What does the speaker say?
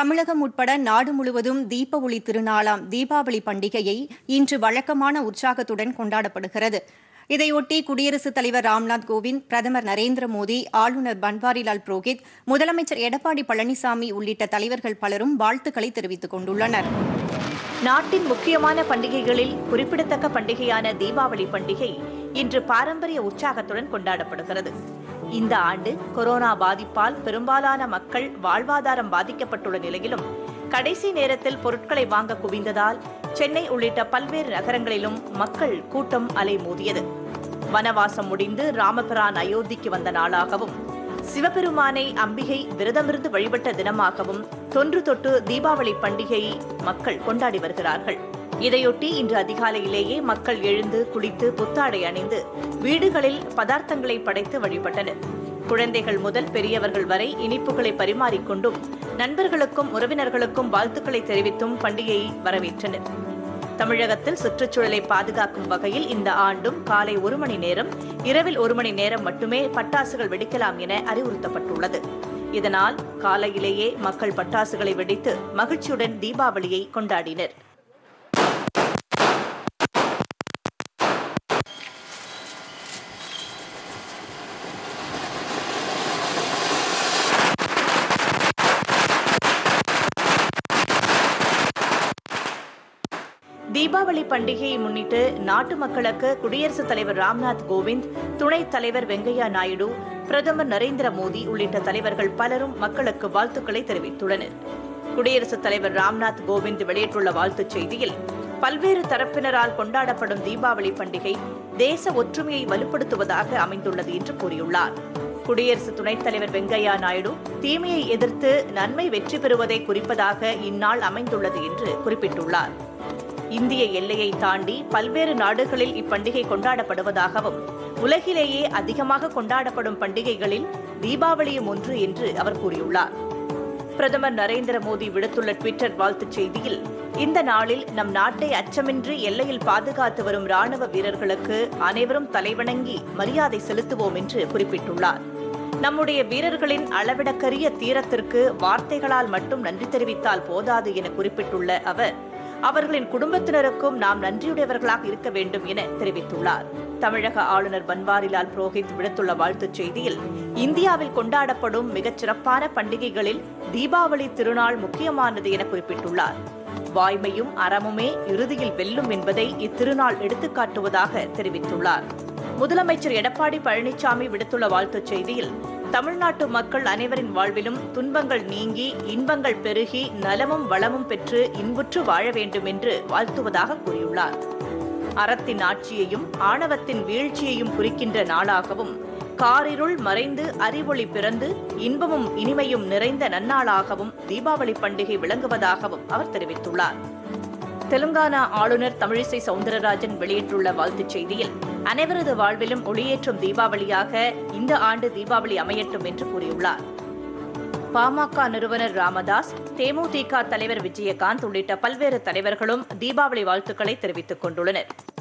தமிழகம் உட்பட நாடு முழுவதும் தீப ஒளி திருநாளாம் தீபாவளி பண்டிகையை இன்று வழக்கமான உற்சாகத்துடன் கொண்டாடப்படுகிறது இதையொட்டி குடியரசுத் தலைவர் ராம்நாத் கோவிந்த் பிரதமர் நரேந்திர மோடி ஆளுநர் பன்வாரிலால் புரோஹித் முதலமைச்சர் எடப்பாடி பழனிசாமி உள்ளிட்ட தலைவர்கள் பலரும் வாழ்த்துக்களை தெரிவித்துக் கொண்டுள்ளனர் நாட்டின் முக்கியமான பண்டிகைகளில் குறிப்பிடத்தக்க பண்டிகையான தீபாவளி பண்டிகை இன்று பாரம்பரிய உற்சாகத்துடன் கொண்டாடப்படுகிறது இந்த ஆண்டு கொரோனா பாதிப்பால் பெரும்பாலான மக்கள் வாழ்வாதாரம் பாதிக்கப்பட்டுள்ள நிலையிலும் கடைசி நேரத்தில் பொருட்களை வாங்க குவிந்ததால் சென்னை உள்ளிட்ட பல்வேறு நகரங்களிலும் மக்கள் கூட்டம் அலைமோதியது வனவாசம் முடிந்து ராமபிரான் அயோத்திக்கு வந்த நாளாகவும் சிவபெருமானை அம்பிகை விரதமிருந்து வழிபட்ட தினமாகவும் தொன்று தொட்டு தீபாவளி பண்டிகையை மக்கள் கொண்டாடி வருகிறார்கள் இதையொட்டி இன்று அதிகாலையிலேயே மக்கள் எழுந்து குளித்து புத்தாடை அணிந்து வீடுகளில் பதார்த்தங்களை படைத்து வழிபட்டனர் குழந்தைகள் முதல் பெரியவர்கள் வரை இனிப்புகளை பரிமாறிக்கொண்டும் நண்பர்களுக்கும் உறவினர்களுக்கும் வாழ்த்துக்களை தெரிவித்தும் பண்டிகையை வரவேற்றனர் தமிழகத்தில் சுற்றுச்சூழலை பாதுகாக்கும் வகையில் இந்த ஆண்டும் காலை ஒரு மணி நேரம் இரவில் ஒரு மணி நேரம் மட்டுமே பட்டாசுகள் வெடிக்கலாம் என அறிவுறுத்தப்பட்டுள்ளது இதனால் காலையிலேயே மக்கள் பட்டாசுகளை வெடித்து மகிழ்ச்சியுடன் தீபாவளியை கொண்டாடினர் தீபாவளி பண்டிகையை முன்னிட்டு நாட்டு மக்களுக்கு குடியரசுத் தலைவர் ராம்நாத் கோவிந்த் துணைத் தலைவர் வெங்கையா நாயுடு பிரதமர் நரேந்திர மோடி உள்ளிட்ட தலைவர்கள் பலரும் மக்களுக்கு வாழ்த்துக்களை தெரிவித்துள்ளனர் குடியரசுத் தலைவர் ராம்நாத் கோவிந்த் வெளியிட்டுள்ள வாழ்த்துச் செய்தியில் பல்வேறு தரப்பினரால் கொண்டாடப்படும் தீபாவளி பண்டிகை தேச ஒற்றுமையை வலுப்படுத்துவதாக அமைந்துள்ளது என்று கூறியுள்ளார் குடியரசு துணைத் தலைவர் வெங்கையா நாயுடு தீமையை எதிர்த்து நன்மை வெற்றி பெறுவதை குறிப்பதாக இந்நாள் அமைந்துள்ளது என்று குறிப்பிட்டுள்ளார் இந்திய எல்லையை தாண்டி பல்வேறு நாடுகளில் இப்பண்டிகை கொண்டாடப்படுவதாகவும் உலகிலேயே அதிகமாக கொண்டாடப்படும் பண்டிகைகளில் தீபாவளியும் ஒன்று என்று அவர் கூறியுள்ளார் பிரதமர் நரேந்திர மோடி விடுத்துள்ள ட்விட்டர் வாழ்த்துச் செய்தியில் இந்த நாளில் நம் நாட்டை அச்சமின்றி எல்லையில் பாதுகாத்து வரும் ராணுவ வீரர்களுக்கு அனைவரும் தலைவணங்கி மரியாதை செலுத்துவோம் என்று குறிப்பிட்டுள்ளார் நம்முடைய வீரர்களின் அளவிடக்கரிய தீரத்திற்கு வார்த்தைகளால் மட்டும் நன்றி தெரிவித்தால் போதாது என குறிப்பிட்டுள்ள அவர் அவர்களின் குடும்பத்தினருக்கும் நாம் நன்றியுடையவர்களாக இருக்க வேண்டும் என தெரிவித்துள்ளார் தமிழக ஆளுநர் பன்வாரிலால் புரோஹித் விடுத்துள்ள வாழ்த்துச் செய்தியில் இந்தியாவில் கொண்டாடப்படும் மிகச் சிறப்பான பண்டிகைகளில் தீபாவளி திருநாள் முக்கியமானது என குறிப்பிட்டுள்ளார் வாய்மையும் அறமுமே இறுதியில் வெல்லும் என்பதை இத்திருநாள் எடுத்துக்காட்டுவதாக தெரிவித்துள்ளார் முதலமைச்சர் எடப்பாடி பழனிசாமி விடுத்துள்ள வாழ்த்துச் செய்தியில் தமிழ்நாட்டு மக்கள் அனைவரின் வாழ்விலும் துன்பங்கள் நீங்கி இன்பங்கள் பெருகி நலமும் வளமும் பெற்று இன்புற்று வாழ வேண்டும் என்று வாழ்த்துவதாக கூறியுள்ளார் அறத்தின் ஆட்சியையும் ஆணவத்தின் வீழ்ச்சியையும் குறிக்கின்ற நாளாகவும் காரிருள் மறைந்து அறிவொளி பிறந்து இன்பமும் இனிமையும் நிறைந்த நன்னாளாகவும் தீபாவளி பண்டிகை விளங்குவதாகவும் அவர் தெரிவித்துள்ளார் தெலுங்கானா ஆளுநர் தமிழிசை சவுந்தரராஜன் வெளியிட்டுள்ள வாழ்த்துச் செய்தியில் அனைவரது வாழ்விலும் ஒளியேற்றும் தீபாவளியாக இந்த ஆண்டு தீபாவளி அமையட்டும் என்று கூறியுள்ளார் பாமக நிறுவனர் ராமதாஸ் தேமுதிக தலைவர் விஜயகாந்த் உள்ளிட்ட பல்வேறு தலைவர்களும் தீபாவளி வாழ்த்துக்களை தெரிவித்துக் கொண்டுள்ளனர்